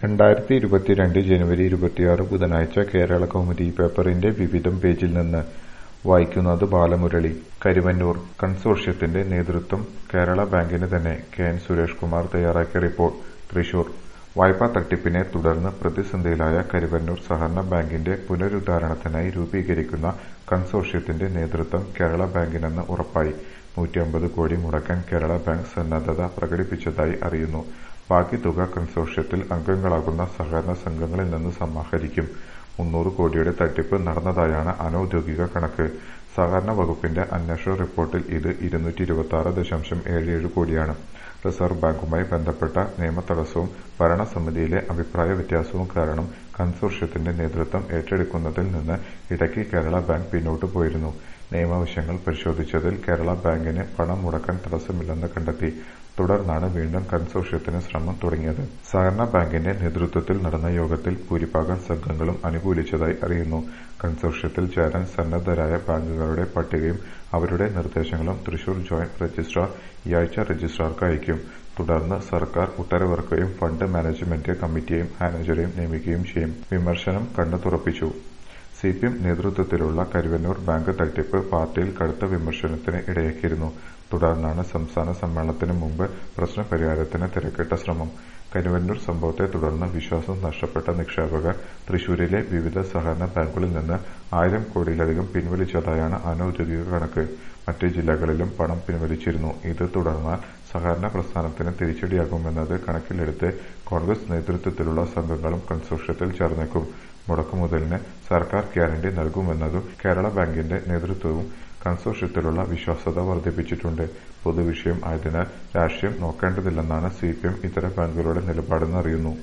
രണ്ടായിരത്തി ഇരുപത്തിരണ്ട് ജനുവരി ഇരുപത്തിയാറ് ബുധനാഴ്ച കേരള കൗമുദി പേപ്പറിന്റെ വിവിധം പേജിൽ നിന്ന് വായിക്കുന്നത് ബാലമുരളി കരുവന്നൂർ കൺസോർഷ്യത്തിന്റെ നേതൃത്വം കേരള ബാങ്കിന് തന്നെ കെ എൻ സുരേഷ് കുമാർ തയ്യാറാക്കിയ റിപ്പോർട്ട് തൃശൂർ വായ്പാ തട്ടിപ്പിനെ തുടർന്ന് പ്രതിസന്ധിയിലായ കരുവന്നൂർ സഹകരണ ബാങ്കിന്റെ പുനരുദ്ധാരണത്തിനായി രൂപീകരിക്കുന്ന കൺസോർഷ്യത്തിന്റെ നേതൃത്വം കേരള ബാങ്കിനെന്ന് ഉറപ്പായി നൂറ്റിയമ്പത് കോടി മുടക്കാൻ കേരള ബാങ്ക് സന്നദ്ധത പ്രകടിപ്പിച്ചതായി അറിയുന്നു ബാക്കി തുക കൺസോർഷ്യത്തിൽ അംഗങ്ങളാകുന്ന സഹകരണ സംഘങ്ങളിൽ നിന്ന് സമാഹരിക്കും മുന്നൂറ് കോടിയുടെ തട്ടിപ്പ് നടന്നതായാണ് അനൌദ്യോഗിക കണക്ക് സഹകരണ വകുപ്പിന്റെ അന്വേഷണ റിപ്പോർട്ടിൽ ഇത് ഇരുന്നൂറ്റി ഇരുപത്തിയാറ് ദശാംശം ഏഴ് ഏഴ് കോടിയാണ് റിസർവ് ബാങ്കുമായി ബന്ധപ്പെട്ട നിയമതടസ്സവും ഭരണസമിതിയിലെ അഭിപ്രായ വ്യത്യാസവും കാരണം കൺസോർഷ്യത്തിന്റെ നേതൃത്വം ഏറ്റെടുക്കുന്നതിൽ നിന്ന് ഇടയ്ക്ക് കേരള ബാങ്ക് പിന്നോട്ടു പോയിരുന്നു നിയമവശങ്ങൾ പരിശോധിച്ചതിൽ കേരള ബാങ്കിന് പണം മുടക്കാൻ തടസ്സമില്ലെന്ന് കണ്ടെത്തി തുടർന്നാണ് വീണ്ടും കൺസോർഷ്യത്തിന് ശ്രമം തുടങ്ങിയത് സഹകരണ ബാങ്കിന്റെ നേതൃത്വത്തിൽ നടന്ന യോഗത്തിൽ ഭൂരിഭാഗം സംഘങ്ങളും അനുകൂലിച്ചതായി അറിയുന്നു കൺസോർഷ്യത്തിൽ ചേരാൻ സന്നദ്ധരായ ബാങ്കുകളുടെ പട്ടികയും അവരുടെ നിർദ്ദേശങ്ങളും തൃശൂർ ജോയിന്റ് രജിസ്ട്രാർ ഈ ആഴ്ച രജിസ്ട്രാർക്ക് അയക്കും തുടർന്ന് സർക്കാർ ഉത്തരവിറക്കുകയും ഫണ്ട് മാനേജ്മെന്റ് കമ്മിറ്റിയെയും മാനേജരെയും നിയമിക്കുകയും ചെയ്യും വിമർശനം കണ്ണു തുറപ്പിച്ചു സിപിഎം നേതൃത്വത്തിലുള്ള കരുവന്നൂർ ബാങ്ക് തട്ടിപ്പ് പാർട്ടിയിൽ കടുത്ത വിമർശനത്തിന് ഇടയാക്കിയിരുന്നു തുടർന്നാണ് സംസ്ഥാന സമ്മേളനത്തിന് മുമ്പ് പ്രശ്നപരിഹാരത്തിന് തിരക്കിട്ട ശ്രമം കരുവന്നൂർ സംഭവത്തെ തുടർന്ന് വിശ്വാസം നഷ്ടപ്പെട്ട നിക്ഷേപകർ തൃശൂരിലെ വിവിധ സഹകരണ ബാങ്കുകളിൽ നിന്ന് ആയിരം കോടിയിലധികം പിൻവലിച്ചതായാണ് അനൌദ്യോഗിക കണക്ക് മറ്റ് ജില്ലകളിലും പണം പിൻവലിച്ചിരുന്നു ഇത് തുടർന്നാൽ സഹകരണ പ്രസ്ഥാനത്തിന് തിരിച്ചടിയാകുമെന്നത് കണക്കിലെടുത്ത് കോൺഗ്രസ് നേതൃത്വത്തിലുള്ള സംഘങ്ങളും കൺസോർഷ്യത്തിൽ ചേർന്നേക്കും മുടക്കുമുതലിന് സർക്കാർ ഗ്യാരണ്ടി നൽകുമെന്നതും കേരള ബാങ്കിന്റെ നേതൃത്വവും കൺസോർഷ്യത്തിലുള്ള വിശ്വാസ്യത വർദ്ധിപ്പിച്ചിട്ടുണ്ട് പൊതുവിഷയം ആയതിനാൽ രാഷ്ട്രീയം നോക്കേണ്ടതില്ലെന്നാണ് സിപിഎം ഇതര ബാങ്കുകളുടെ നിലപാടെന്ന് അറിയുന്നു